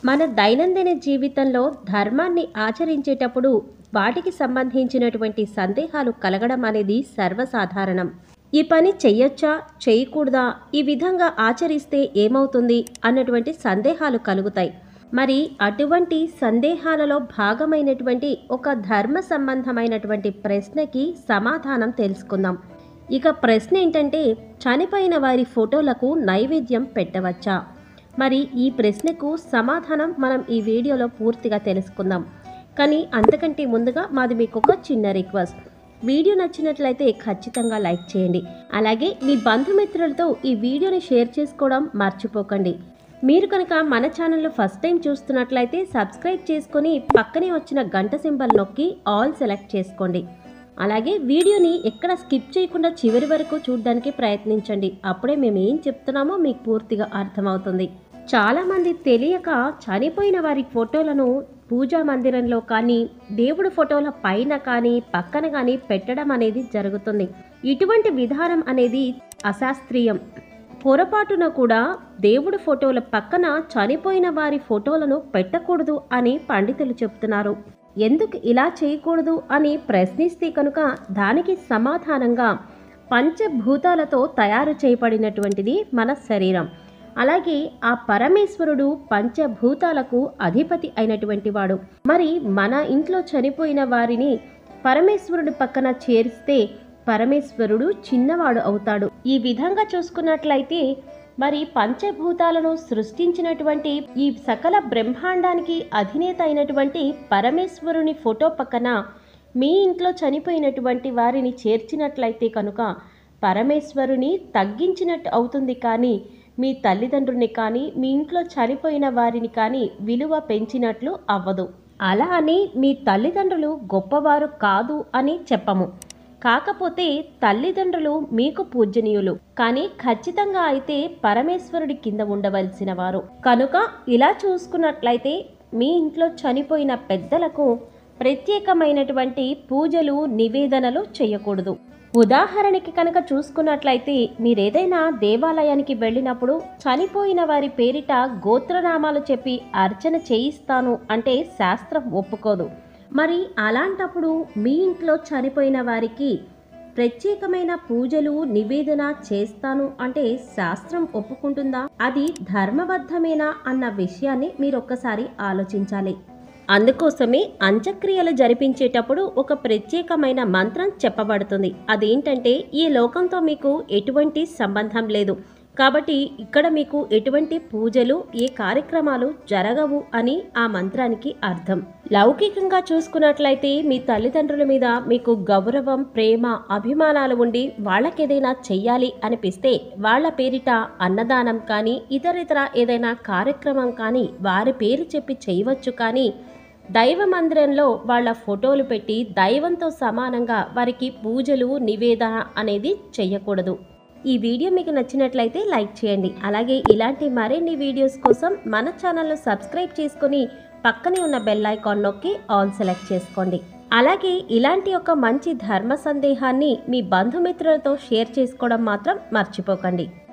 మన దైనందిన జీవితంలో ధర్మాన్ని ఆచరించేటప్పుడు వాటికి సంబంధించినటువంటి సందేహాలు కలగడం అనేది సర్వసాధారణం ఈ పని చెయ్యొచ్చా చేయకూడదా ఈ విధంగా ఆచరిస్తే ఏమవుతుంది అన్నటువంటి సందేహాలు కలుగుతాయి మరి అటువంటి సందేహాలలో భాగమైనటువంటి ఒక ధర్మ సంబంధమైనటువంటి ప్రశ్నకి సమాధానం తెలుసుకుందాం ఇక ప్రశ్న ఏంటంటే చనిపోయిన వారి ఫోటోలకు నైవేద్యం పెట్టవచ్చా మరి ఈ ప్రశ్నకు సమాధానం మనం ఈ వీడియోలో పూర్తిగా తెలుసుకుందాం కానీ అంతకంటే ముందుగా మాది మీకు ఒక చిన్న రిక్వెస్ట్ వీడియో నచ్చినట్లయితే ఖచ్చితంగా లైక్ చేయండి అలాగే మీ బంధుమిత్రులతో ఈ వీడియోని షేర్ చేసుకోవడం మర్చిపోకండి మీరు కనుక మన ఛానల్లో ఫస్ట్ టైం చూస్తున్నట్లయితే సబ్స్క్రైబ్ చేసుకొని పక్కనే వచ్చిన గంట సింబల్ నొక్కి ఆల్ సెలెక్ట్ చేసుకోండి అలాగే వీడియోని ఎక్కడ స్కిప్ చేయకుండా చివరి వరకు చూడడానికి ప్రయత్నించండి అప్పుడే మేము ఏం చెప్తున్నామో మీకు పూర్తిగా అర్థమవుతుంది చాలామంది తెలియక చనిపోయిన వారి ఫోటోలను పూజా మందిరంలో కానీ దేవుడు ఫోటోల పైన కానీ పక్కన కానీ పెట్టడం అనేది జరుగుతుంది ఇటువంటి విధానం అనేది అశాస్త్రీయం పొరపాటున కూడా దేవుడు ఫోటోల పక్కన చనిపోయిన వారి ఫోటోలను పెట్టకూడదు అని పండితులు చెప్తున్నారు ఎందుకు ఇలా చేయకూడదు అని ప్రశ్నిస్తే కనుక దానికి సమాధానంగా పంచభూతాలతో తయారు చేయబడినటువంటిది మన శరీరం అలాగే ఆ పరమేశ్వరుడు పంచభూతాలకు అధిపతి అయినటువంటి వాడు మరి మన ఇంట్లో చనిపోయిన వారిని పరమేశ్వరుడి పక్కన చేరిస్తే పరమేశ్వరుడు చిన్నవాడు అవుతాడు ఈ విధంగా చూసుకున్నట్లయితే మరి పంచభూతాలను సృష్టించినటువంటి ఈ సకల బ్రహ్మాండానికి అధినేత అయినటువంటి పరమేశ్వరుని ఫోటో పక్కన మీ ఇంట్లో చనిపోయినటువంటి వారిని చేర్చినట్లయితే కనుక పరమేశ్వరుని తగ్గించినట్టు అవుతుంది కానీ మీ తల్లిదండ్రుని కానీ మీ ఇంట్లో చనిపోయిన వారిని కానీ విలువ పెంచినట్లు అవ్వదు అలా అని మీ తల్లిదండ్రులు గొప్పవారు కాదు అని చెప్పము కాకపోతే తల్లిదండ్రులు మీకు పూజనీయులు కానీ ఖచ్చితంగా అయితే పరమేశ్వరుడి కింద ఉండవలసిన వారు కనుక ఇలా చూసుకున్నట్లయితే మీ ఇంట్లో చనిపోయిన పెద్దలకు ప్రత్యేకమైనటువంటి పూజలు నివేదనలు చేయకూడదు ఉదాహరణకి కనుక చూసుకున్నట్లయితే మీరేదైనా దేవాలయానికి వెళ్ళినప్పుడు చనిపోయిన వారి పేరిట గోత్రనామాలు చెప్పి అర్చన చేయిస్తాను అంటే శాస్త్రం ఒప్పుకోదు మరి అలాంటప్పుడు మీ ఇంట్లో చనిపోయిన వారికి ప్రత్యేకమైన పూజలు నివేదన చేస్తాను అంటే శాస్త్రం ఒప్పుకుంటుందా అది ధర్మబద్ధమేనా అన్న విషయాన్ని మీరు ఒక్కసారి ఆలోచించాలి అందుకోసమే అంత్యక్రియలు జరిపించేటప్పుడు ఒక ప్రత్యేకమైన మంత్రం చెప్పబడుతుంది అదేంటంటే ఈ లోకంతో మీకు ఎటువంటి సంబంధం లేదు కాబట్టి ఇక్కడ మీకు ఎటువంటి పూజలు ఏ కార్యక్రమాలు జరగవు అని ఆ మంత్రానికి అర్థం లౌకికంగా చూసుకున్నట్లయితే మీ తల్లిదండ్రుల మీద మీకు గౌరవం ప్రేమ అభిమానాలు ఉండి వాళ్ళకేదైనా చెయ్యాలి అనిపిస్తే వాళ్ళ పేరిట అన్నదానం కానీ ఇతరితర ఏదైనా కార్యక్రమం కానీ వారి పేరు చెప్పి చేయవచ్చు కానీ దైవ మందిరంలో వాళ్ళ ఫోటోలు పెట్టి దైవంతో సమానంగా వారికి పూజలు నివేదన అనేది చేయకూడదు ఈ వీడియో మీకు నచ్చినట్లయితే లైక్ చేయండి అలాగే ఇలాంటి మరిన్ని వీడియోస్ కోసం మన ఛానల్ను సబ్స్క్రైబ్ చేసుకొని పక్కనే ఉన్న బెల్ ఐకాన్ నొక్కి ఆల్ సెలెక్ట్ చేసుకోండి అలాగే ఇలాంటి ఒక మంచి ధర్మ సందేహాన్ని మీ బంధుమిత్రులతో షేర్ చేసుకోవడం మాత్రం మర్చిపోకండి